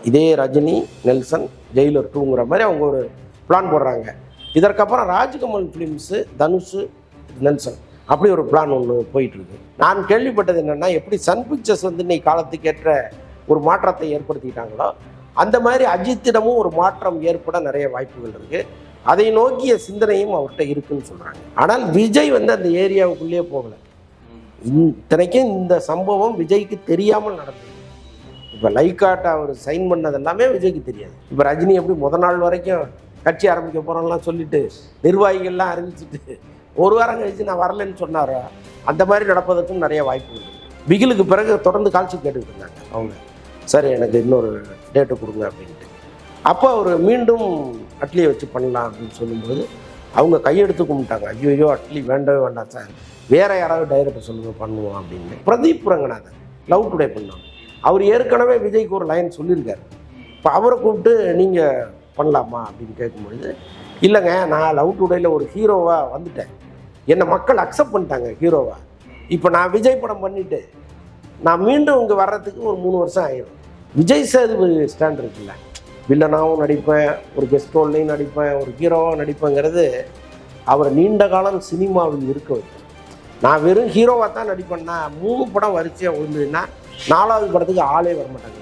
இதே Rajini Nelson Jailer டூங்கிற மாதிரி அவங்க ஒரு பிளான் போடுறாங்க இதற்கப்புறம் ராஜ்கமல் ஃபிலிம்ஸு தனுஷ் நெல்சன் அப்படி ஒரு பிளான் ஒன்று போயிட்டு இருக்கு நான் கேள்விப்பட்டது என்னன்னா எப்படி சன் பிக்சர்ஸ் வந்து இன்னைக்கு காலத்துக்கு ஏற்ற ஒரு மாற்றத்தை ஏற்படுத்திட்டாங்களோ அந்த மாதிரி அஜித்திடமும் ஒரு மாற்றம் ஏற்பட நிறைய வாய்ப்புகள் இருக்கு அதை நோக்கிய சிந்தனையும் அவர்கிட்ட இருக்குன்னு சொல்றாங்க ஆனால் விஜய் வந்து அந்த ஏரியாவுக்குள்ளேயே போகல இத்தனைக்கும் இந்த சம்பவம் விஜய்க்கு தெரியாமல் நடந்தது இப்போ லைக்காட்ட அவர் சைன் பண்ணது எல்லாமே விஜய்க்கு தெரியாது இப்போ ரஜினி எப்படி முத நாள் வரைக்கும் கட்சி ஆரம்பிக்க போகிறோம்லாம் சொல்லிட்டு நிர்வாகிகள்லாம் அறிவிச்சிட்டு ஒரு வாரம் கழிச்சு நான் வரலைன்னு சொன்னாரோ அந்த மாதிரி நடப்பதற்கும் நிறைய வாய்ப்பு இருக்கு பிகிலுக்கு பிறகு தொடர்ந்து கால்சி கேட்டுக்கிட்டு இருந்தாங்க அவங்க சரி எனக்கு இன்னொரு டேட்டு கொடுங்க அப்படின்ட்டு அப்போ அவர் மீண்டும் அட்லியை வச்சு பண்ணலாம் அப்படின்னு சொல்லும்போது அவங்க கையெடுத்து கும்பிட்டாங்க ஐயோ அட்லி வேண்டவே வேண்டாம் சார் வேற யாராவது டைரக்டர் சொல்லுங்க பண்ணுவோம் அப்படின்னு பிரதீப் ரங்கநாதன் லவ் டுடே பண்ணோம் அவர் ஏற்கனவே விஜய்க்கு ஒரு லைன் சொல்லியிருக்காரு இப்போ அவரை கூப்பிட்டு நீங்கள் பண்ணலாமா அப்படின்னு கேட்கும்பொழுது இல்லைங்க நான் லவ் டுடேயில் ஒரு ஹீரோவாக வந்துட்டேன் என்னை மக்கள் அக்செப்ட் பண்ணிட்டாங்க ஹீரோவா இப்போ நான் விஜய் படம் பண்ணிட்டு நான் மீண்டும் இங்கே வர்றதுக்கு ஒரு மூணு வருஷம் ஆயிடும் விஜய் சேதுபதி ஸ்டாண்ட் இருக்குல்ல வில்லனாகவும் நடிப்பேன் ஒரு கெஸ்ட் ரோல்லையும் நடிப்பேன் ஒரு ஹீரோவாக நடிப்பேங்கிறது அவரை நீண்ட காலம் சினிமாவில் இருக்க வைக்கும் நான் வெறும் ஹீரோவாக தான் நடிப்பேன்னா மூணு படம் வரிசையாக விழுந்ததுன்னா நாலாவது படத்துக்கு ஆளே வர மாட்டாங்க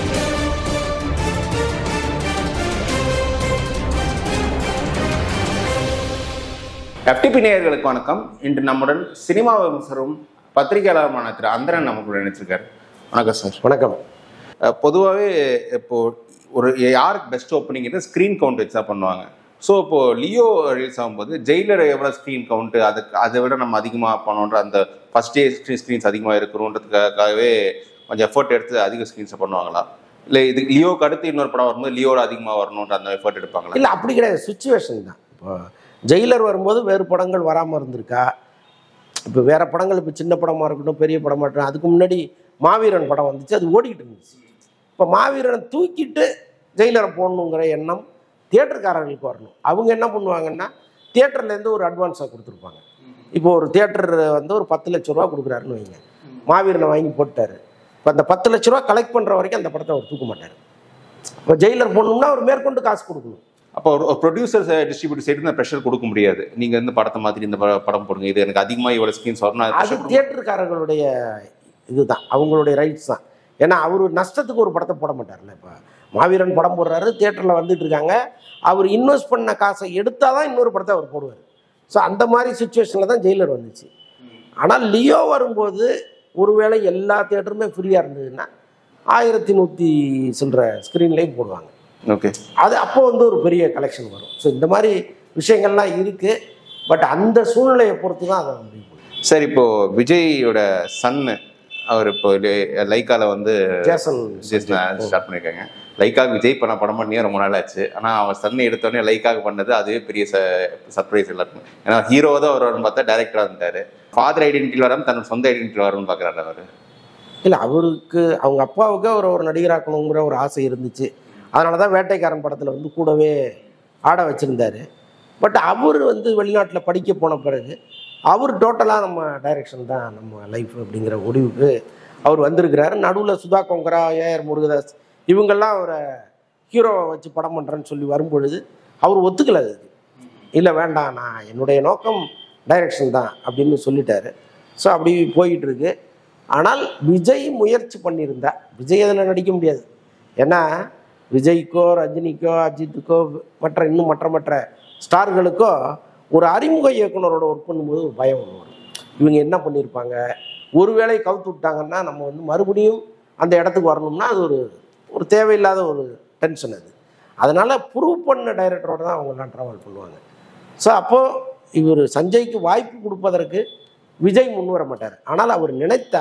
எஃப்டிபி நேயர்களுக்கு வணக்கம் இன்று நம்முடன் சினிமா விமர்சரும் பத்திரிகையாளருமான திரு அந்தரன் நமக்கு நினைச்சிருக்காரு வணக்கம் சார் வணக்கம் பொதுவாகவே இப்போ ஒரு யாருக்கு பெஸ்ட் ஓப்பனிங் ஸ்க்ரீன் கவுண்ட் வச்சு தான் பண்ணுவாங்க ஸோ இப்போ லியோ ரிலீஸ் ஆகும்போது ஜெயிலர் எவ்வளோ ஸ்க்ரீன் கவுண்ட்டு அதுக்கு அதை விட நம்ம அதிகமாக பண்ணோன்ற அந்த ஃபர்ஸ்ட் டே ஸ்க்ரீன் ஸ்க்ரீன்ஸ் அதிகமாக இருக்கணுன்றதுக்காகவே கொஞ்சம் எஃபர்ட் எடுத்து அதிக ஸ்க்ரீன்ஸை பண்ணுவாங்களா இல்லை இது லியோக்கு அடுத்து இன்னொரு படம் வரும்போது லியோட அதிகமாக வரணுன்ற அந்த எஃபர்ட் எடுப்பாங்களா இல்லை அப்படி கிடையாது சுச்சுவேஷன் தான் இப்போ ஜெயிலர் வரும்போது வேறு படங்கள் வராமல் இருந்திருக்கா இப்போ வேறு படங்கள் இப்போ சின்ன படமாக இருக்கட்டும் பெரிய படமாக இருக்கட்டும் அதுக்கு முன்னாடி மாவீரன் படம் வந்துச்சு அது ஓடிக்கிட்டு இருந்துச்சு இப்போ மாவீரனை தூக்கிட்டு ஜெயிலரை போடணுங்கிற எண்ணம் தியேட்டருக்காரர்களுக்கு வரணும் அவங்க என்ன பண்ணுவாங்கன்னா தியேட்டர்லேருந்து ஒரு அட்வான்ஸாக கொடுத்துருப்பாங்க இப்போ ஒரு தியேட்டர் வந்து ஒரு பத்து லட்ச ரூபா கொடுக்குறாருன்னு வைங்க மாவீரனை வாங்கி போட்டாரு இப்போ அந்த பத்து லட்ச ரூபா கலெக்ட் பண்ணுற வரைக்கும் அந்த படத்தை அவர் தூக்க மாட்டார் இப்போ ஜெயிலர் போடணும்னா அவர் மேற்கொண்டு காசு கொடுக்கணும் அப்போ ஒரு ப்ரொடியூசர் டிஸ்ட்ரிபியூட்டர் சைடு இந்த ப்ரெஷர் கொடுக்க முடியாது நீங்க இந்த படத்தை மாதிரி இந்த ப- படம் போடுங்க இது எனக்கு அதிகமா இவ்வளவு ஸ்கிரீன்ஸ் வரணும் அது அது pressure கொடுக்க- தியேட்டருக்காரர்களுடைய இதுதான் அவங்களுடைய ரைட்ஸ் தான் ஏன்னா அவர் நஷ்டத்துக்கு ஒரு படத்தை போட மாட்டார்ல இப்போ மாவீரன் படம் போடுறாரு தியேட்டரில் வந்துட்டு இருக்காங்க அவர் இன்வெஸ்ட் பண்ண காசை எடுத்தால் தான் இன்னொரு படத்தை அவர் போடுவார் ஸோ அந்த மாதிரி சுச்சுவேஷனில் தான் ஜெயிலர் வந்துச்சு ஆனால் லியோ வரும்போது ஒருவேளை எல்லா தியேட்டருமே ஃப்ரீயாக இருந்ததுன்னா ஆயிரத்தி நூற்றி சில்லற ஸ்க்ரீன்லேயும் போடுவாங்க ஓகே அது அப்போ வந்து ஒரு பெரிய கலெக்ஷன் வரும் ஸோ இந்த மாதிரி விஷயங்கள்லாம் இருக்குது பட் அந்த சூழ்நிலையை பொறுத்து தான் அதை முடிவு பண்ணும் சரி இப்போ விஜயோட சன்னு அவர் இப்போ லே- லைக்கால வந்து ஜேசன் ஸ்டார்ட் பண்ணியிருக்காங்க லைக்காக விஜய் பண்ண படம் பண்ணியே ரொம்ப நாள் ஆச்சு ஆனால் அவன் சன் எடுத்தோடனே லைக்காக பண்ணது அதுவே பெரிய சர்ப்ரைஸ் எல்லாருக்கும் ஏன்னா ஹீரோ தான் வருவார்னு பார்த்தா டேரக்டராக இருந்தாரு ஃபாதர் ஐடென்டிட்டி வராமல் தன்னோட சொந்த ஐடென்டிட்டி வரும்னு பார்க்குறாரு அவர் இல்லை அவருக்கு அவங்க அப்பாவுக்கு ஒரு ஒரு நடிகராக்கணுங்கிற ஒரு ஆசை இருந்துச்சு அதனால தான் வேட்டைக்காரன் படத்தில் வந்து கூடவே ஆட வச்சுருந்தாரு பட் அவர் வந்து வெளிநாட்டில் படிக்க போன பிறகு அவர் டோட்டலாக நம்ம டைரக்ஷன் தான் நம்ம லைஃப் அப்படிங்கிற முடிவுக்கு அவர் வந்திருக்கிறாரு நடுவில் சுதா கொங்கரா ஏஆர் முருகதாஸ் இவங்கெல்லாம் அவரை ஹீரோவை வச்சு படம் பண்ணுறேன்னு சொல்லி வரும்பொழுது அவர் ஒத்துக்கல அதுக்கு இல்லை வேண்டாம் நான் என்னுடைய நோக்கம் டைரக்ஷன் தான் அப்படின்னு சொல்லிட்டாரு ஸோ அப்படி போயிட்டு இருக்கு ஆனால் விஜய் முயற்சி பண்ணியிருந்தா விஜய் அதில் நடிக்க முடியாது ஏன்னா விஜய்க்கோ ரஜினிக்கோ அஜித்துக்கோ மற்ற இன்னும் மற்ற மற்ற ஸ்டார்களுக்கோ ஒரு அறிமுக இயக்குனரோட ஒர்க் பண்ணும்போது ஒரு பயம் ஒன்று வரும் இவங்க என்ன பண்ணியிருப்பாங்க ஒருவேளை கவுத்து விட்டாங்கன்னா நம்ம வந்து மறுபடியும் அந்த இடத்துக்கு வரணும்னா அது ஒரு ஒரு தேவையில்லாத ஒரு டென்ஷன் அது அதனால் ப்ரூவ் பண்ண டைரக்டரோட தான் அவங்கெல்லாம் ட்ராவல் பண்ணுவாங்க ஸோ அப்போது இவர் சஞ்சய்க்கு வாய்ப்பு கொடுப்பதற்கு விஜய் முன் வர மாட்டார் ஆனால் அவர் நினைத்தா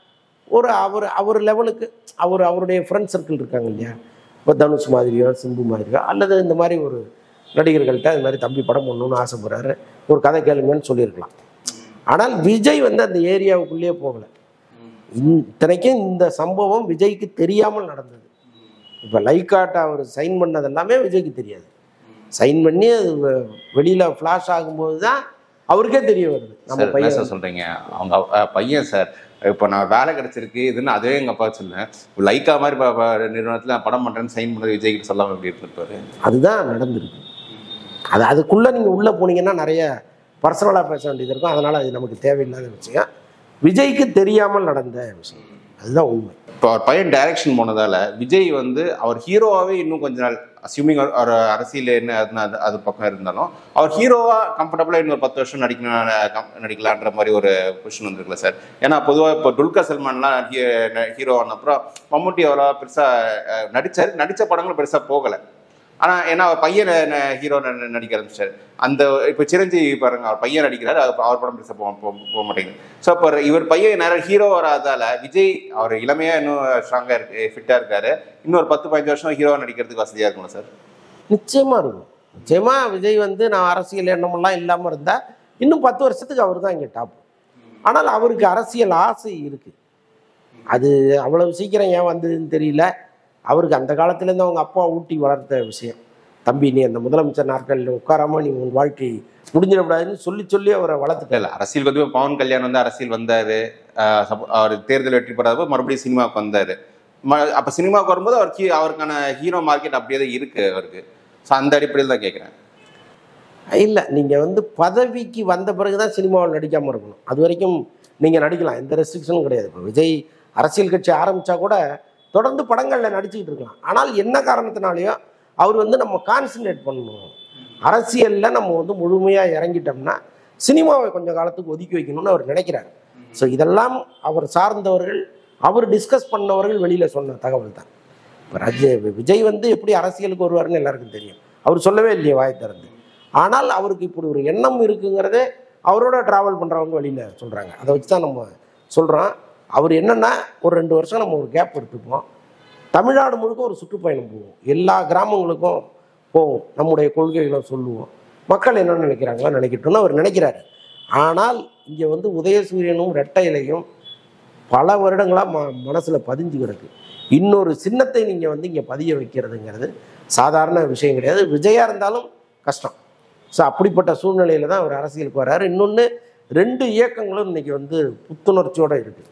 ஒரு அவர் அவர் லெவலுக்கு அவர் அவருடைய ஃப்ரெண்ட் சர்க்கிள் இருக்காங்க இல்லையா இப்போ தனுஷ் மாதிரியோ சிம்பு மாதிரியோ அல்லது இந்த மாதிரி ஒரு நடிகர்கள்ட்ட இது மாதிரி தம்பி படம் பண்ணணும்னு ஆசைப்படுறாரு ஒரு கதை கேளுங்கன்னு சொல்லியிருக்கலாம் ஆனால் விஜய் வந்து அந்த ஏரியாவுக்குள்ளேயே போகலை இத்தனைக்கும் இந்த சம்பவம் விஜய்க்கு தெரியாமல் நடந்தது இப்போ லைக்காட்ட அவர் சைன் பண்ணது எல்லாமே விஜய்க்கு தெரியாது சைன் பண்ணி அது வெளியில் ஃப்ளாஷ் ஆகும்போது தான் அவருக்கே தெரிய வருது நம்ம சார் என்ன பையன் சார் சொல்றீங்க அவங்க அஹ், பையன் சார் இப்போ நான் வேலை கிடைச்சிருக்கு இதுன்னு அதுவே எங்க அப்பா சொன்னேன் லைக்கா மாதிரி ப- ப- நிறுவனத்துல நான் படம் பண்றேன்னு சைன் பண்ணது விஜய் கிட்ட சொல்லாம எப்படி இருந்திருப்பாரு அதுதான் நடந்திருக்கு அது அதுக்குள்ளே நீங்கள் உள்ளே போனீங்கன்னா நிறைய பர்சனலாக பேச வேண்டியது இருக்கும் அதனால் அது நமக்கு தேவையில்லாத விஷயம் விஜய்க்கு தெரியாமல் நடந்த விஷயம் அதுதான் உண்மை இப்போ அவர் பையன் டைரக்ஷன் போனதால விஜய் வந்து அவர் ஹீரோவாவே இன்னும் கொஞ்ச நாள் அசியூமிங் ஒரு அரசியல் என்ன அதுனா அது அது பக்கம் இருந்தாலும் அவர் ஹீரோவா கம்ஃபர்டபுளா இன்னொரு பத்து வருஷம் நடிக்கணும் அஹ், கம்- நடிக்கலான்ற மாதிரி ஒரு கொஷின் வந்திருக்குல்ல சார் ஏன்னா பொதுவாக இப்போ துல்கர் சல்மான்லாம் ஹீரோ ஆன அப்புறம் மம்முட்டி அவ்வளோ பெருசா அஹ், நடிச்சாரு நடிச்ச படங்களும் பெருசா போகல ஆனா ஏன்னா அவர் பையன் ஹீரோ நடிக்க ஆரம்பிச்சாரு அந்த இப்போ சிரஞ்சீவி பாருங்க அவர் பையன் நடிக்கிறாரு அது அவர் படம் பெருசா போக போக- போக மாட்டேங்குது ஸோ இப்போ இவர் பையன் நிறைய ஹீரோ வராதால விஜய் அவர் இளமையா இன்னும் ஸ்ட்ராங்கா இருக்கு ஃபிட்டா இருக்காரு இன்னொரு பத்து பதினஞ்சு வருஷம் ஹீரோ நடிக்கிறதுக்கு வசதியா இருக்கும்ல சார் நிச்சயமாக இருக்கும் நிச்சயமாக விஜய் வந்து நான் அரசியல் எண்ணமெல்லாம் இல்லாமல் இருந்தால் இன்னும் பத்து வருஷத்துக்கு அவர் தான் இங்கே டாப் ஆனால் அவருக்கு அரசியல் ஆசை இருக்குது அது அவ்வளவு சீக்கிரம் ஏன் வந்ததுன்னு தெரியல அவருக்கு அந்த காலத்துலேருந்து அவங்க அப்பா ஊட்டி வளர்த்த விஷயம் தம்பி நீ அந்த முதலமைச்சர் நாட்களில் உட்காராம நீ உன் வாழ்க்கை முடிஞ்சிடக்கூடாதுன்னு சொல்லி சொல்லி அவரை வளர்த்துட்டார் இல்ல அரசியல் வந்து பவன் கல்யாண் வந்து அரசியல் வந்தாரு ஆஹ் support- அவர் தேர்தல் வெற்றி பெறாத மறுபடியும் சினிமாவுக்கு வந்தாரு ம- அப்ப சினிமாவுக்கு வரும்போது அவருக்கு அவருக்கான ஹீரோ மார்க்கெட் அப்படியே தான் இருக்கு அவருக்கு ஸோ அந்த அடிப்படையில் தான் கேட்குறேன் இல்லை நீங்கள் வந்து பதவிக்கு வந்த பிறகு தான் சினிமாவில் நடிக்காமல் இருக்கணும் அது வரைக்கும் நீங்கள் நடிக்கலாம் எந்த ரெஸ்ட்ரிக்ஷனும் கிடையாது இப்போ விஜய் அரசியல் கட்சி ஆரம்பித்தா கூட தொடர்ந்து படங்களில் நடிச்சுக்கிட்டு இருக்கலாம் ஆனால் என்ன காரணத்தினாலேயோ அவர் வந்து நம்ம கான்சன்ட்ரேட் பண்ணணும் அரசியலில் நம்ம வந்து முழுமையாக இறங்கிட்டோம்னா சினிமாவை கொஞ்சம் காலத்துக்கு ஒதுக்கி வைக்கணும்னு அவர் நினைக்கிறார் ஸோ இதெல்லாம் அவர் சார்ந்தவர்கள் அவர் டிஸ்கஸ் பண்ணவர்கள் வெளியில் சொன்ன தகவல் தான் இப்போ ரஜ விஜய் வந்து எப்படி அரசியலுக்கு வருவார்னு எல்லாருக்கும் தெரியும் அவர் சொல்லவே இல்லையே வாய் திறந்து ஆனால் அவருக்கு இப்படி ஒரு எண்ணம் இருக்குங்கிறதே அவரோட ட்ராவல் பண்ணுறவங்க வெளியில் சொல்கிறாங்க அதை வச்சு தான் நம்ம சொல்கிறோம் அவர் என்னென்னா ஒரு ரெண்டு வருஷம் நம்ம ஒரு கேப் எடுத்துப்போம் தமிழ்நாடு முழுக்க ஒரு சுற்றுப்பயணம் போவோம் எல்லா கிராமங்களுக்கும் போவோம் நம்முடைய கொள்கைகளை சொல்லுவோம் மக்கள் என்ன நினைக்கிறாங்களோ நினைக்கட்டும்னு அவர் நினைக்கிறாரு ஆனால் இங்கே வந்து உதயசூரியனும் ரெட்டை இலையும் பல வருடங்களாக ம மனசில் பதிஞ்சு கிடக்கு இன்னொரு சின்னத்தை நீங்கள் வந்து இங்கே பதிய வைக்கிறதுங்கிறது சாதாரண விஷயம் கிடையாது விஜயா இருந்தாலும் கஷ்டம் ஸோ அப்படிப்பட்ட சூழ்நிலையில் தான் அவர் அரசியலுக்கு வர்றாரு இன்னொன்று ரெண்டு இயக்கங்களும் இன்னைக்கு வந்து புத்துணர்ச்சியோடு இருக்குது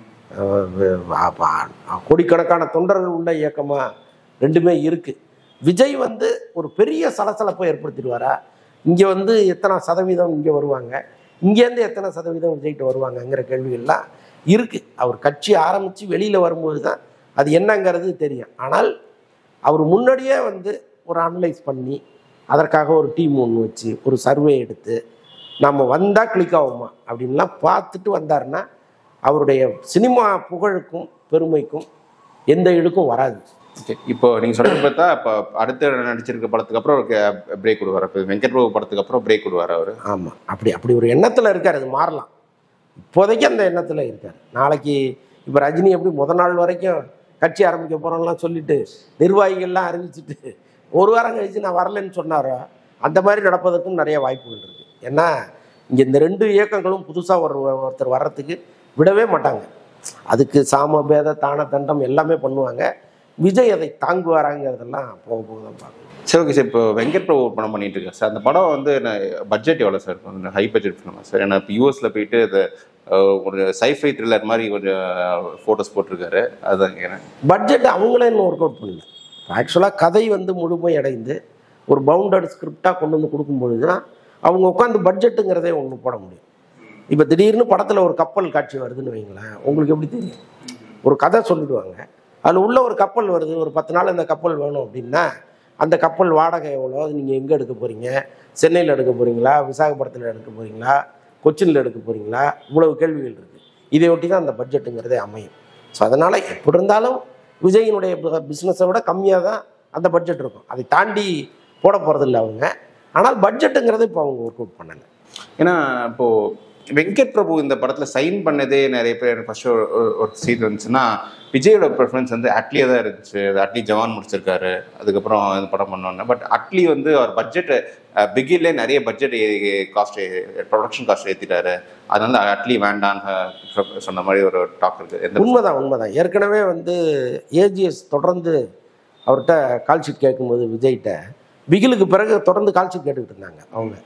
கோடிக்கணக்கான தொண்டர்கள் உள்ள இயக்கமாக ரெண்டுமே இருக்குது விஜய் வந்து ஒரு பெரிய சலசலப்பை ஏற்படுத்திடுவாரா இங்கே வந்து எத்தனை சதவீதம் இங்கே வருவாங்க இங்கேருந்து எத்தனை சதவீதம் விஜய்கிட்ட வருவாங்கங்கிற கேள்விகள்லாம் இருக்குது அவர் கட்சி ஆரம்பித்து வெளியில் வரும்போது தான் அது என்னங்கிறது தெரியும் ஆனால் அவர் முன்னாடியே வந்து ஒரு அனலைஸ் பண்ணி அதற்காக ஒரு டீம் ஒன்று வச்சு ஒரு சர்வே எடுத்து நம்ம வந்தால் கிளிக் ஆகுமா அப்படின்லாம் பார்த்துட்டு வந்தாருன்னா அவருடைய சினிமா புகழுக்கும் பெருமைக்கும் எந்த இழுக்கும் வராது ஓகே இப்போ நீங்க சொல்றது பார்த்தா இப்போ அடுத்து நடிச்சிருக்க படத்துக்கு அப்புறம் ஒரு பிரேக் விடுவார் இப்போ வெங்கட் பிரபு படத்துக்கு அப்புறம் பிரேக் விடுவார் அவர் ஆமாம் அப்படி அப்படி ஒரு எண்ணத்தில் இருக்கார் அது மாறலாம் இப்போதைக்கு அந்த எண்ணத்தில் இருக்கார் நாளைக்கு இப்போ ரஜினி எப்படி முத நாள் வரைக்கும் கட்சி ஆரம்பிக்க போகிறோம்லாம் சொல்லிட்டு நிர்வாகிகள்லாம் அறிவிச்சிட்டு ஒரு வாரம் கழிச்சு நான் வரலைன்னு சொன்னாரோ அந்த மாதிரி நடப்பதற்கும் நிறைய வாய்ப்புகள் இருக்குது ஏன்னா இங்கே இந்த ரெண்டு இயக்கங்களும் புதுசாக ஒரு ஒருத்தர் வர்றதுக்கு விடவே மாட்டாங்க அதுக்கு சாம பேத தான தண்டம் எல்லாமே பண்ணுவாங்க விஜய் அதை தாங்குவாராங்கிறதெல்லாம் போக போக தான் பார்க்கணும் சரி ஓகே சார் இப்போ வெங்கட் பிரபு ஒரு படம் பண்ணிட்டு இருக்கேன் சார் அந்த படம் வந்து பட்ஜெட் எவ்வளோ சார் இருக்கும் ஹை பட்ஜெட் ஃபிலிமா சார் ஏன்னா இப்போ யூஎஸ்ல போயிட்டு இது அஹ், ஒரு சைஃபை த்ரில்லர் மாதிரி கொஞ்சம் ஃபோட்டோஸ் போட்டிருக்காரு அதுதான் கேட்குறேன் பட்ஜெட் அவங்களே இன்னும் ஒர்க் அவுட் பண்ணல ஆக்சுவலாக கதை வந்து முழுமை அடைந்து ஒரு பவுண்டட் ஸ்கிரிப்டாக கொண்டு வந்து கொடுக்கும்பொழுது தான் அவங்க உட்காந்து பட்ஜெட்டுங்கிறதே ஒன்று போட முடியும் இப்போ திடீர்னு படத்தில் ஒரு கப்பல் காட்சி வருதுன்னு வைங்களேன் உங்களுக்கு எப்படி தெரியும் ஒரு கதை சொல்லிடுவாங்க அதில் உள்ள ஒரு கப்பல் வருது ஒரு பத்து நாள் இந்த கப்பல் வேணும் அப்படின்னா அந்த கப்பல் வாடகை எவ்வளோ அது நீங்கள் எங்கே எடுக்க போகிறீங்க சென்னையில் எடுக்க போகிறீங்களா விசாகப்பட்டினத்தில் எடுக்க போகிறீங்களா கொச்சினில் எடுக்க போகிறீங்களா இவ்வளவு கேள்விகள் இருக்குது இதை ஒட்டி தான் அந்த பட்ஜெட்டுங்கிறதே அமையும் ஸோ அதனால் எப்படி இருந்தாலும் விஜயினுடைய பிஸ்னஸை விட கம்மியாக தான் அந்த பட்ஜெட் இருக்கும் அதை தாண்டி போட போகிறதில்ல அவங்க ஆனால் பட்ஜெட்டுங்கிறத இப்போ அவங்க ஒர்க் அவுட் பண்ணலை ஏன்னா இப்போ வெங்கட் பிரபு இந்த படத்துல சைன் பண்ணதே நிறைய பேர் எனக்கு ஃபர்ஸ்ட் ஒரு ஒரு- ஒரு சீட் இருந்துச்சுன்னா விஜயோட ப்ரிஃபரன்ஸ் வந்து அட்லியே தான் இருந்துச்சு அது அட்லி ஜவான் முடிச்சிருக்காரு அதுக்கப்புறம் இந்த படம் பண்ணோன்னே பட் அட்லி வந்து அவர் பட்ஜெட் பிகிலே நிறைய பட்ஜெட் காஸ்ட் ப்ரொடக்ஷன் காஸ்ட் ஏற்றிட்டாரு அதனால அட்லி வேண்டான்னு சொன்ன மாதிரி ஒரு டாக் இருக்கு எந்த உண்மைதான் உண்மைதான் ஏற்கனவே வந்து ஏஜிஎஸ் தொடர்ந்து அவர்கிட்ட கால் ஷீட் கேட்கும்போது விஜய்கிட்ட பிகிலுக்கு பிறகு தொடர்ந்து கால் ஷீட் கேட்டுக்கிட்டு இருந்தாங்க அவங்க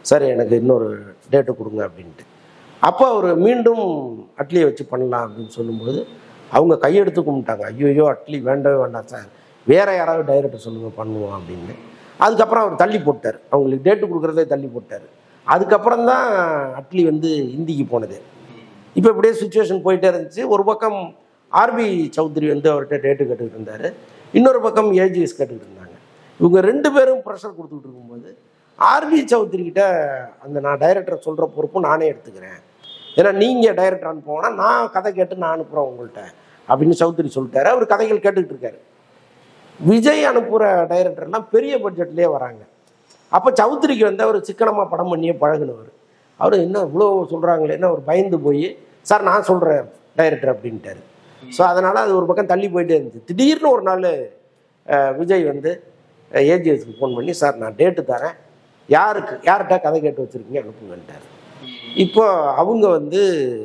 சார் எனக்கு இன்னொரு டேட்டு கொடுங்க அப்படின்ட்டு அப்போ அவர் மீண்டும் அட்லியை வச்சு பண்ணலாம் அப்படின்னு சொல்லும்போது அவங்க கையெடுத்து கும்பிட்டாங்க ஐயோ அட்லி வேண்டவே வேண்டாம் சார் வேற யாராவது டைரக்டர் சொல்லுங்கள் பண்ணுவோம் அப்படின்னு அதுக்கப்புறம் அவர் தள்ளி போட்டார் அவங்களுக்கு டேட்டு கொடுக்குறதே தள்ளி போட்டார் அதுக்கப்புறம் தான் அட்லி வந்து இந்திக்கு போனது இப்போ இப்படியே சுச்சுவேஷன் போயிட்டே இருந்துச்சு ஒரு பக்கம் ஆர்பி சௌத்ரி வந்து அவர்கிட்ட டேட்டு கேட்டுக்கிட்டு இருந்தார் இன்னொரு பக்கம் ஏஜிஎஸ் கேட்டுக்கிட்டு இருந்தாங்க இவங்க ரெண்டு பேரும் ப்ரெஷர் கொடுத்துக்கிட்டு இருக்கும்போது ஆர்பி சௌத்ரி கிட்ட அந்த நான் டைரக்டரை சொல்கிற பொறுப்பு நானே எடுத்துக்கிறேன் ஏன்னா நீங்கள் டைரக்டர் அனுப்புவோன்னா நான் கதை கேட்டு நான் அனுப்புகிறேன் உங்கள்கிட்ட அப்படின்னு சௌத்ரி சொல்லிட்டாரு அவர் கதைகள் கேட்டுக்கிட்டு இருக்காரு விஜய் அனுப்புகிற டைரக்டர்லாம் பெரிய பட்ஜெட்லேயே வராங்க அப்போ சௌத்ரிக்கு வந்து அவர் சிக்கனமாக படம் பண்ணியே பழகுனவர் அவர் என்ன இவ்வளோ சொல்கிறாங்களே என்ன அவர் பயந்து போய் சார் நான் சொல்கிறேன் டைரக்டர் அப்படின்ட்டாரு ஸோ அதனால் அது ஒரு பக்கம் தள்ளி போயிட்டே இருந்துச்சு திடீர்னு ஒரு நாள் அஹ், விஜய் வந்து ஏஜிஎஸ்க்கு ஃபோன் பண்ணி சார் நான் டேட்டு தரேன் யாருக்கு யார்கிட்ட கதை கேட்டு வச்சுருக்கீங்க அனுப்புங்கன்ட்டார் இப்போ அவங்க வந்து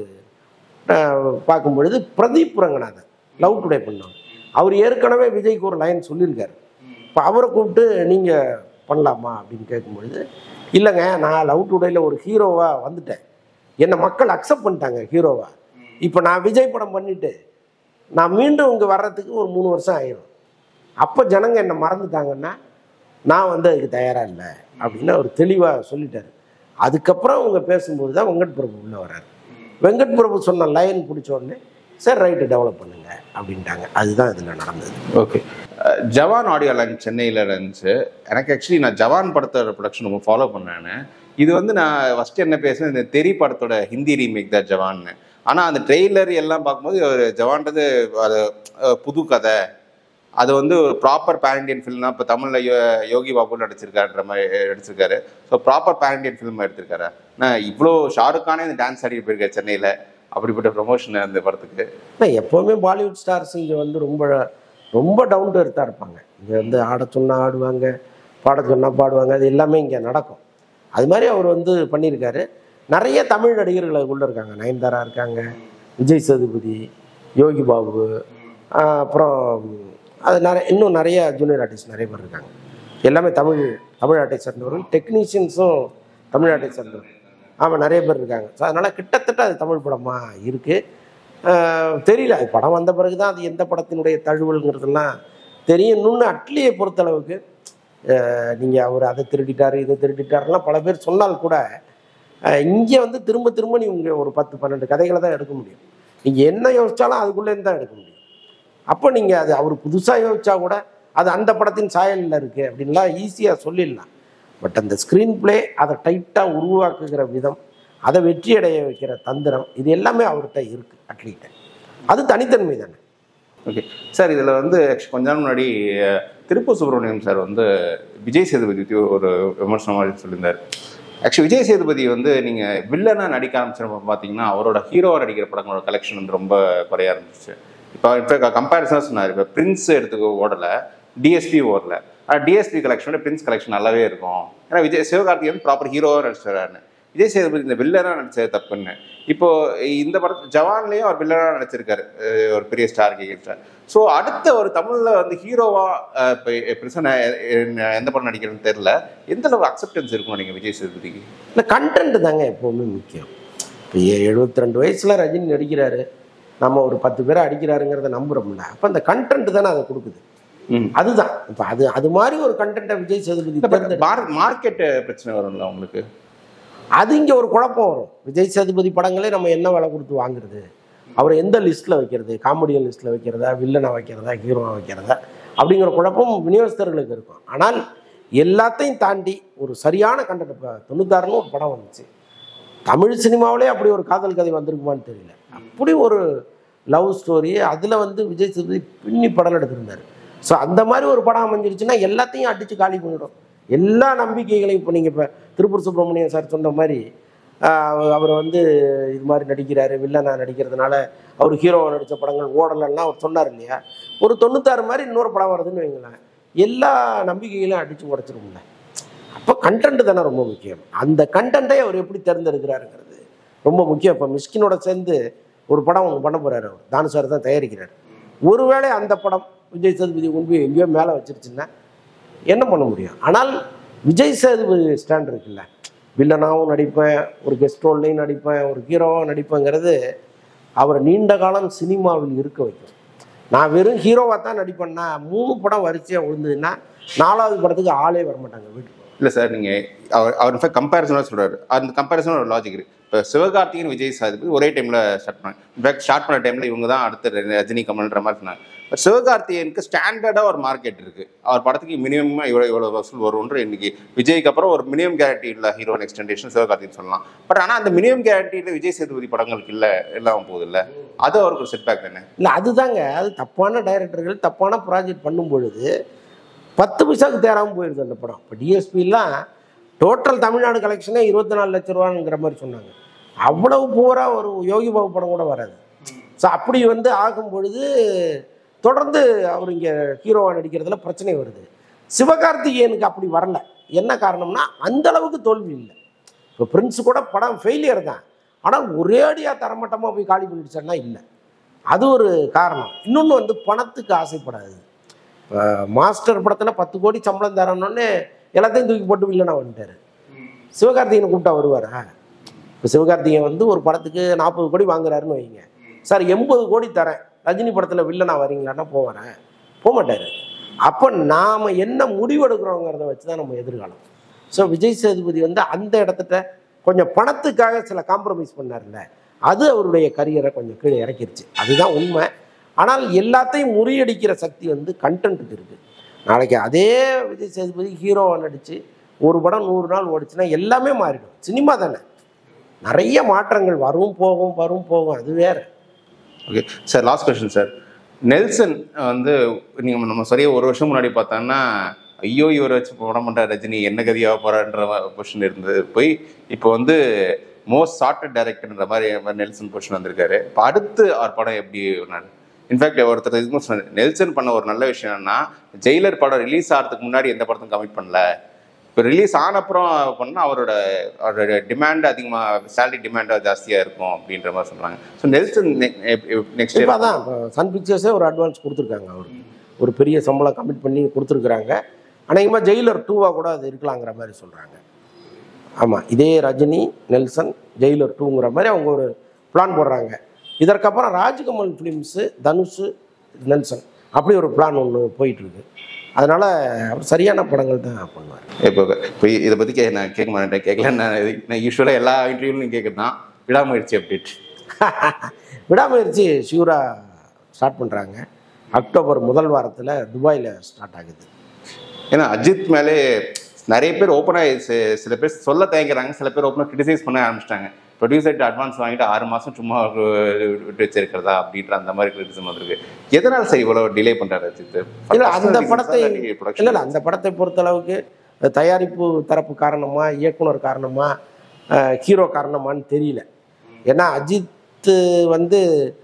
அஹ், பார்க்கும் பொழுது பிரதீப் ரங்கநாதன் லவ் டுடே பண்ணாங்க அவர் ஏற்கனவே விஜய்க்கு ஒரு லைன் சொல்லியிருக்காரு இப்போ அவரை கூப்பிட்டு நீங்கள் பண்ணலாமா அப்படின்னு கேட்கும்பொழுது இல்லைங்க நான் லவ் டுடேயில் ஒரு ஹீரோவாக வந்துட்டேன் என்னை மக்கள் அக்செப்ட் பண்ணிட்டாங்க ஹீரோவா இப்போ நான் விஜய் படம் பண்ணிட்டு நான் மீண்டும் இங்கே வர்றதுக்கு ஒரு மூணு வருஷம் ஆயிடும் அப்போ ஜனங்க என்னை மறந்துட்டாங்கன்னா நான் வந்து அதுக்கு தயாராக இல்லை அப்படின்னு அவர் தெளிவாக சொல்லிட்டாரு அதுக்கப்புறம் அவங்க பேசும்போது தான் வெங்கட் பிரபு உள்ளே வர்றாரு வெங்கட் பிரபு சொன்ன லைன் பிடிச்ச உடனே சரி ரைட்டு டெவலப் பண்ணுங்க அப்படின்ட்டாங்க அதுதான் இதில் நடந்தது ஓகே ஜவான் ஆடியோ லான்ச் சென்னையில் இருந்துச்சு எனக்கு ஆக்சுவலி நான் ஜவான் படத்தோட ப்ரொடக்ஷன் ரொம்ப ஃபாலோ பண்ணேன் இது வந்து நான் ஃபர்ஸ்ட் என்ன பேசுனேன் இந்த தெரி படத்தோட ஹிந்தி ரீமேக் தான் ஜவான்னு ஆனால் அந்த ட்ரெய்லர் எல்லாம் பார்க்கும்போது ஒரு ஜவான்றது அது அஹ், புது கதை அது வந்து ஒரு ப்ராப்பர் பேரண்டியன் ஃபில்ம்னா இப்போ தமிழில் யோகி பாபு நடிச்சிருக்காருன்ற மாதிரி நடிச்சிருக்காரு ஸோ ப்ராப்பர் பேரண்டியன் ஃபில்ம் எடுத்திருக்காரு நான் இவ்வளோ ஷாருக் கானே இந்த டான்ஸ் ஆடிட்டு போயிருக்காரு சென்னையில் அப்படிப்பட்ட ப்ரொமோஷன் அந்த படத்துக்கு ஆனால் எப்போவுமே பாலிவுட் ஸ்டார்ஸ் இங்கே வந்து ரொம்ப ரொம்ப டவுன் டு எர்த்தாக இருப்பாங்க இங்கே வந்து ஆட சொன்னால் ஆடுவாங்க பாட சொன்னால் பாடுவாங்க அது எல்லாமே இங்கே நடக்கும் அது மாதிரி அவர் வந்து பண்ணியிருக்காரு நிறைய தமிழ் நடிகர்கள் அதுக்குள்ளே இருக்காங்க நயன்தாரா இருக்காங்க விஜய் சேதுபதி யோகி பாபு ஆஹ் அப்புறம் அது நிறைய இன்னும் நிறைய ஜூனியர் ஆர்டிஸ்ட் நிறைய பேர் இருக்காங்க எல்லாமே தமிழ் தமிழ்நாட்டை சேர்ந்தவர்கள் டெக்னீஷியன்ஸும் தமிழ்நாட்டை சேர்ந்தவர்கள் ஆமாம் நிறைய பேர் இருக்காங்க ஸோ அதனால் கிட்டத்தட்ட அது தமிழ் படமாக இருக்குது தெரியல அது படம் வந்த பிறகு தான் அது எந்த படத்தினுடைய தழுவல்ங்கிறதெல்லாம் தெரியும் இன்னொன்று அட்லியை பொறுத்தளவுக்கு நீங்கள் அவர் அதை திருடிட்டாரு இதை திருடிட்டாருலாம் பல பேர் சொன்னால் கூட இங்கே வந்து திரும்ப திரும்ப நீங்கள் ஒரு பத்து பன்னெண்டு கதைகளை தான் எடுக்க முடியும் நீங்கள் என்ன யோசிச்சாலும் அதுக்குள்ளேருந்து தான் எடுக்க முடியும் அப்போ நீங்கள் அது அவர் புதுசாக யோசிச்சா கூட அது அந்த படத்தின் சாயலில் இருக்குது அப்படின்லாம் ஈஸியாக சொல்லிடலாம் பட் அந்த ஸ்க்ரீன் ப்ளே அதை டைட்டாக உருவாக்குகிற விதம் அதை வெற்றி அடைய வைக்கிற தந்திரம் இது எல்லாமே அவர்கிட்ட இருக்குது அட்லீட்ட அது தனித்தன்மை தானே ஓகே சார் இதில் வந்து actually கொஞ்ச நாள் முன்னாடி அஹ், திருப்பூர் சுப்பிரமணியம் சார் வந்து விஜய் சேதுபதி பத்தி ஒரு விமர்சனம் மாதிரி சொல்லியிருந்தார் ஆக்சுவலி விஜய் சேதுபதி வந்து நீங்கள் வில்லனாக நடிக்க ஆரம்பிச்சப்ப பார்த்தீங்கன்னா அவரோட ஹீரோவாக நடிக்கிற படங்களோட கலெக்ஷன் வந்து ரொம்ப குறைய ஆரம்பிச்சிச்சு இப்போ இப்போ கம்பேரிசனாக சொன்னார் இப்போ பிரின்ஸ் எடுத்துக்க ஓடலை டிஎஸ்பி ஓடல ஆனால் டிஎஸ்பி கலெக்ஷனோட பிரின்ஸ் கலெக்ஷன் நல்லாவே இருக்கும் ஏன்னா விஜய் சிவகார்த்திகேயன் ப்ராப்பர் ஹீரோவாக நடிச்சிடறாருன்னு விஜய் சேதுபதி இந்த வில்லனாக நடிச்சது தப்புன்னு இப்போ இந்த படத்து ஜவான்லேயும் அவர் வில்லனாக நடிச்சிருக்காரு அஹ் ஒரு பெரிய ஸ்டார் கேட்குற ஸ்டார் ஸோ அடுத்த ஒரு தமிழில் வந்து ஹீரோவா இப்போ பிரச்சனை எந்த படம் நடிக்கிறதுன்னு தெரியல எந்த அளவு அக்செப்டன்ஸ் இருக்கும் நீங்கள் விஜய் சேதுபதிக்கு இல்லை கண்டென்ட் தாங்க எப்போவுமே முக்கியம் இப்போ எழுபத்தி ரெண்டு வயசில் ரஜினி நடிக்கிறாரு நம்ம ஒரு பத்து பேரை அடிக்கிறாருங்கிறத நம்புறோம்ல அப்போ அந்த கண்டென்ட் தானே அதை கொடுக்குது ம் அதுதான் இப்போ அது அது மாதிரி ஒரு கண்டென்ட்டை விஜய் சேதுபதி தேர்ந்தெடுத்து மார்க்கெட் பிரச்சனை வரும்ல உங்களுக்கு அது இங்கே ஒரு குழப்பம் வரும் விஜய் சேதுபதி படங்களே நம்ம என்ன விலை கொடுத்து வாங்குறது அவரை எந்த லிஸ்ட்டில் வைக்கிறது காமெடியன் லிஸ்ட்டில் வைக்கிறதா வில்லனை வைக்கிறதா ஹீரோவை வைக்கிறதா அப்படிங்கிற குழப்பம் விநியோகஸ்தர்களுக்கு இருக்கும் ஆனால் எல்லாத்தையும் தாண்டி ஒரு சரியான கண்டென்ட் இப்போ தொண்ணூத்தாறுன்னு ஒரு படம் வந்துச்சு தமிழ் சினிமாவிலே அப்படி ஒரு காதல் கதை வந்திருக்குமான்னு தெரியல அப்படி ஒரு லவ் ஸ்டோரி அதில் வந்து விஜய் சேதுபதி பின்னி படம் எடுத்திருந்தார் ஸோ அந்த மாதிரி ஒரு படம் அமைஞ்சிருச்சுன்னா எல்லாத்தையும் அடித்து காலி பண்ணிடும் எல்லா நம்பிக்கைகளையும் இப்போ நீங்கள் இப்போ திருப்பூர் சுப்பிரமணியம் சார் சொன்ன மாதிரி ஆஹ் அவர் வந்து இது மாதிரி நடிக்கிறாரு வில்லனா நடிக்கிறதுனால அவர் ஹீரோவை நடித்த படங்கள் ஓடலைன்னா அவர் சொன்னார் இல்லையா ஒரு தொண்ணூத்தாறு மாதிரி இன்னொரு படம் வருதுன்னு வைங்களேன் எல்லா நம்பிக்கைகளையும் அடித்து உடச்சிரும்ல அப்போ கண்டென்ட் தானே ரொம்ப முக்கியம் அந்த கண்டென்ட்டை அவர் எப்படி தேர்ந்தெடுக்கிறாருங்கிறது ரொம்ப முக்கியம் இப்போ மிஸ்கினோட சேர்ந்து ஒரு படம் ஒன்று பண்ண போகிறாரு அவர் தானு சார் தான் தயாரிக்கிறார் ஒருவேளை அந்த படம் விஜய் சேதுபதி கொண்டு போய் எங்கேயோ மேலே வச்சிருச்சுன்னா என்ன பண்ண முடியும் ஆனால் விஜய் சேதுபதி ஸ்டாண்ட் இருக்குல்ல வில்லனாகவும் நடிப்பேன் ஒரு கெஸ்ட் ரோல்லையும் நடிப்பேன் ஒரு ஹீரோவாகவும் நடிப்பேங்கிறது அவரை நீண்ட காலம் சினிமாவில் இருக்க வைக்கும் நான் வெறும் ஹீரோவாக தான் நடிப்பேன்னா மூணு படம் வரிசையாக விழுந்ததுன்னா நாலாவது படத்துக்கு ஆளே வரமாட்டாங்க வீட்டுக்கு இல்லை சார் நீங்கள் அவர் அவர் இன்ஃபேக்ட் கம்பேரிசனாக சொல்கிறாரு அந்த கம்பேரிசன் ஒரு லாஜிக் இருக்கு இப்போ சிவகார்த்திகேயன் விஜய் சாதிபதி ஒரே டைமில் ஸ்டார்ட் பண்ணாங்க இன்ஃபேக்ட் ஸ்டார்ட் பண்ண டைமில் இவங்க தான் அடுத்த ரஜினி கமல்ன்ற மாதிரி சொன்னாங்க பட் சிவகார்த்திகேயனுக்கு ஸ்டாண்டர்டாக ஒரு மார்க்கெட் இருக்கு அவர் படத்துக்கு மினிமமாக இவ்வளோ இவ்வளோ வசூல் வரும்ன்ற இன்னைக்கு விஜய்க்கு அப்புறம் ஒரு மினிமம் கேரண்டி இல்லை ஹீரோன் எக்ஸ்டென்டேஷன் சிவகார்த்திகேயன் சொல்லலாம் பட் ஆனால் அந்த மினிமம் கேரண்டியில் விஜய் சேதுபதி படங்களுக்கு இல்லை இல்லாமல் போகுது இல்லை அது அவருக்கு ஒரு செட்பேக் தானே இல்லை அதுதாங்க அது தப்பான டைரக்டர்கள் தப்பான ப்ராஜெக்ட் பண்ணும் பொழுது பத்து பைசாவுக்கு தேராமல் போயிடுது அந்த படம் இப்போ டிஎஸ்பிலாம் டோட்டல் தமிழ்நாடு கலெக்ஷனே இருபத்தி நாலு லட்ச ரூபாங்கிற மாதிரி சொன்னாங்க அவ்வளவு பூரா ஒரு யோகி பாபு படம் கூட வராது ஸோ அப்படி வந்து ஆகும் பொழுது தொடர்ந்து அவர் இங்கே ஹீரோவாக நடிக்கிறதுல பிரச்சனை வருது சிவகார்த்திகேயனுக்கு அப்படி வரல என்ன காரணம்னா அந்த அளவுக்கு தோல்வி இல்லை இப்போ பிரின்ஸ் கூட படம் ஃபெயிலியர் தான் ஆனால் ஒரேடியாக தரமட்டமாக போய் காலி பண்ணிடுச்சான்னா இல்லை அது ஒரு காரணம் இன்னொன்று வந்து பணத்துக்கு ஆசைப்படாது இப்போ மாஸ்டர் படத்தில் பத்து கோடி சம்பளம் தரணுன்னே எல்லாத்தையும் தூக்கி போட்டு வில்லனா வந்துட்டார் சிவகார்த்திகேயனை கூப்பிட்டா வருவாரா இப்போ சிவகார்த்திகேயன் வந்து ஒரு படத்துக்கு நாற்பது கோடி வாங்குறாருன்னு வைங்க சார் எண்பது கோடி தரேன் ரஜினி படத்தில் வில்லனா வரீங்களான்னா போவாரேன் போக மாட்டார் அப்போ நாம் என்ன முடிவெடுக்கிறோங்கிறத வச்சு தான் நம்ம எதிர்காலம் ஸோ விஜய் சேதுபதி வந்து அந்த இடத்துல கொஞ்சம் பணத்துக்காக சில காம்ப்ரமைஸ் பண்ணார்ல அது அவருடைய கரியரை கொஞ்சம் கீழே இறக்கிருச்சு அதுதான் உண்மை ஆனால் எல்லாத்தையும் முறியடிக்கிற சக்தி வந்து கண்டென்ட்டுக்கு இருக்குது நாளைக்கு அதே விஜய் சேதுபதி ஹீரோவை நடித்து ஒரு படம் நூறு நாள் ஓடிச்சுன்னா எல்லாமே மாறிடும் சினிமா தானே நிறைய மாற்றங்கள் வரும் போகும் வரும் போகும் அது வேற okay sir last question sir Nelson வந்து நீங்கள் நம்ம சரியா ஒரு வருஷம் முன்னாடி பார்த்தோம்னா ஐயோ இவரை வச்சு படம் பண்ணுற ரஜினி என்ன கதியாக போகிறான்ற கொஸ்டின் இருந்தது போய் இப்போ வந்து மோஸ்ட் சார்ட்டட் டைரக்டர்ன்ற மாதிரி நெல்சன் கொஸ்டின் வந்திருக்காரு இப்போ அடுத்து அவர் படம் எப்படி இன்ஃபேக்ட் ஒருத்தர் இதுக்கும் சொன்னாரு நெல்சன் பண்ண ஒரு நல்ல விஷயம் என்னன்னா ஜெயிலர் படம் ரிலீஸ் ஆகிறதுக்கு முன்னாடி எந்த படத்தையும் கமிட் பண்ணல இப்போ ரிலீஸ் ஆன அப்புறம் பண்ணால் அவரோட அவரோட டிமாண்ட் அதிகமாக சேலரி டிமாண்டாக ஜாஸ்தியாக இருக்கும் அப்படின்ற மாதிரி சொல்கிறாங்க ஸோ நெல்சன் நெக்ஸ்ட் இப்போ அதான் இப்போ சன் பிக்சர்ஸே ஒரு அட்வான்ஸ் கொடுத்துருக்காங்க அவருக்கு ஒரு பெரிய சம்பளம் கமிட் பண்ணி கொடுத்துருக்குறாங்க அநேகமாக ஜெயிலர் டூவாக கூட அது இருக்கலாங்கிற மாதிரி சொல்கிறாங்க ஆமாம் இதே ரஜினி நெல்சன் ஜெயிலர் டூங்கிற மாதிரி அவங்க ஒரு பிளான் போடுறாங்க இதற்கப்புறம் ராஜ்கமல் ஃபிலிம்ஸு தனுஷ் நெல்சன் அப்படி ஒரு பிளான் ஒன்று போயிட்டுருக்கு அதனால் அவர் சரியான படங்கள் தான் பண்ணுவார் இப்போ இப்போ இதை பற்றி கே நான் கேட்க மாட்டேன் கேட்கல நான் இது- நான் யூஸ்வலாக எல்லா இன்டர்வியூலும் கேட்குறது தான் விடாமுயற்சி அப்டேட் விடாமுயற்சி ஷியூரா ஸ்டார்ட் பண்ணுறாங்க அக்டோபர் முதல் வாரத்தில் துபாயில் ஸ்டார்ட் ஆகுது ஏன்னா அஜித் மேலே நிறைய பேர் ஓப்பனாக சில பேர் சொல்ல தயங்குறாங்க சில பேர் ஓப்பனாக கிரிட்டிசைஸ் பண்ண ஆரம்பிச்சிட்டாங்க ப்ரொடியூசர்கிட்ட அட்வான்ஸ் வாங்கிட்டு ஆறு மாதம் சும்மா ஒரு விட்டு வச்சிருக்கிறதா அப்படின்ற அந்த மாதிரி கிரிட்டிசம் வந்திருக்கு எதனால சார் இவ்வளோ டிலே பண்ணுறாரு அஜித் இல்லை அந்த படத்தை இல்லை ப்ரொடக்ஷன் இல்லை அந்த படத்தை பொறுத்தளவுக்கு தயாரிப்பு தரப்பு காரணமா இயக்குனர் காரணமா அஹ், ஹீரோ காரணமான்னு தெரியல ஏன்னா அஜித் வந்து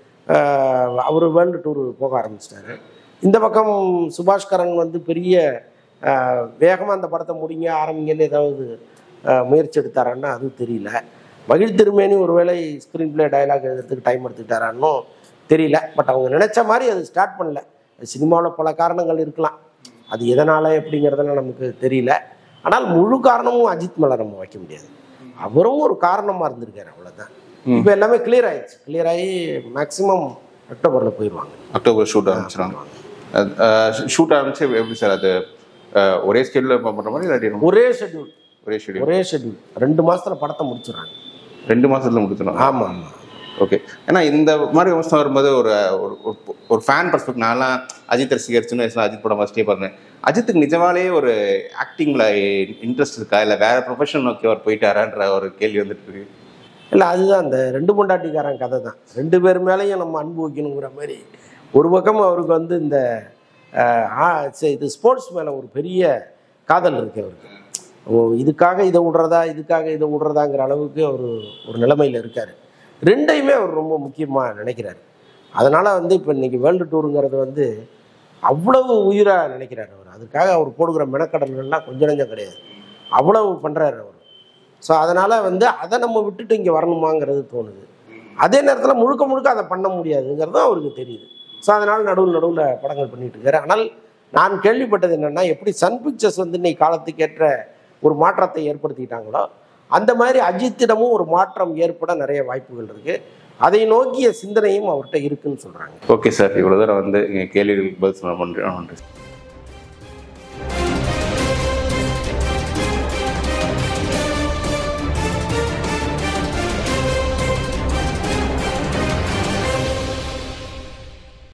அவர் வேர்ல்டு டூர் போக ஆரம்பிச்சிட்டாரு இந்த பக்கம் சுபாஷ்கரன் வந்து பெரிய வேகமாக அந்த படத்தை முடிங்க ஆரம்பிங்கன்னு ஏதாவது அஹ், முயற்சி எடுத்தாரான்னா அது தெரியல மகிழ் திருமேனி ஒருவேளை ஸ்க்ரீன் பிளே டயலாக் எழுதுறதுக்கு டைம் எடுத்துக்கிட்டாரான்னு தெரியல பட் அவங்க நினைச்ச மாதிரி அது ஸ்டார்ட் பண்ணல சினிமாவில் பல காரணங்கள் இருக்கலாம் அது எதனால எப்படிங்கிறதெல்லாம் நமக்கு தெரியல ஆனால் முழு காரணமும் அஜித் மேலே நம்ம வைக்க முடியாது அவரும் ஒரு காரணமாக இருந்திருக்காரு அவ்வளோதான் இப்போ எல்லாமே கிளியர் ஆயிடுச்சு கிளியர் ஆகி மேக்ஸிமம் அக்டோபரில் போயிடுவாங்க அக்டோபர் ஷூட் ஆரம்பிச்சிடுவாங்க ஷூட் ஆரம்பிச்சு எப்படி சார் அது அஹ், ஒரே ஸ்கெடியூலில் பண்ணுற மாதிரி இல்லாட்டி ரொம்ப- ஒரே ஷெட்யூல் ஒரே ஷெடியூல் ஒரே ஷெட்யூல் ரெண்டு மாசத்துல படத்தை முடிச்சிடுறாங்க ரெண்டு மாசத்துல முடிச்சிடும் ஆமாம் ஆமாம் ஓகே ஏன்னா இந்த மாதிரி விமர்சனம் வரும்போது ஒரு ஒரு ஒரு- ஒரு ஃபேன் பர்ஸ்பெக்ட் நான்லாம் அஜித் ரசிகர் சின்ன வயசுல அஜித் படம் ஃபஸ்ட்டே பாருங்க அஜித்துக்கு நிஜமாலே ஒரு ஆக்டிங்ல இன்ட்ரெஸ்ட் இருக்கா இல்லை வேற ப்ரொஃபஷன் நோக்கி அவர் போயிட்டாரான்ற ஒரு கேள்வி வந்துட்டு இருக்கு இல்லை அதுதான் அந்த ரெண்டு பொண்டாட்டிக்காரன் கதை தான் ரெண்டு பேர் மேலேயும் நம்ம அன்பு வைக்கணுங்கிற மாதிரி ஒரு பக்கம் அவருக்கு வந்து இந்த அஹ், ஆ, சரி, இது ஸ்போர்ட்ஸ் மேலே ஒரு பெரிய காதல் இருக்கு அவருக்கு ஓ இதுக்காக இதை விடுறதா இதுக்காக இதை விடுறதாங்கிற அளவுக்கு அவர் ஒரு நிலைமையில் இருக்கார் ரெண்டையுமே அவர் ரொம்ப முக்கியமாக நினைக்கிறாரு அதனால் வந்து இப்போ இன்னைக்கு வேர்ல்டு டூருங்கிறது வந்து அவ்வளவு உயிராக நினைக்கிறார் அவர் அதுக்காக அவர் போடுகிற மெனக்கடல்கள்லாம் கொஞ்சம் நஞ்சம் கிடையாது அவ்வளவு பண்ணுறாரு அவர் ஸோ அதனால் வந்து அதை நம்ம விட்டுட்டு இங்கே வரணுமாங்கிறது தோணுது அதே நேரத்தில் முழுக்க முழுக்க அதை பண்ண முடியாதுங்கிறதும் அவருக்கு தெரியுது ஸோ அதனால் நடுவில் நடுவில் படங்கள் பண்ணிட்டு இருக்காரு ஆனால் நான் கேள்விப்பட்டது என்னென்னா எப்படி சன் பிக்சர்ஸ் வந்து இன்னைக்கு காலத்துக்கேற்ற ஒரு மாற்றத்தை ஏற்படுத்திக்கிட்டாங்களோ அந்த மாதிரி அஜித்திடமும் ஒரு மாற்றம் ஏற்பட நிறைய வாய்ப்புகள் இருக்கு அதை நோக்கிய சிந்தனையும் அவர்கிட்ட இருக்குன்னு சொல்றாங்க ஓகே சார் இவ்வளோ தூரம் வந்து எங்கள் கேள்விகளுக்கு பதில் சொல்ல பண்ணுறேன் நன்றி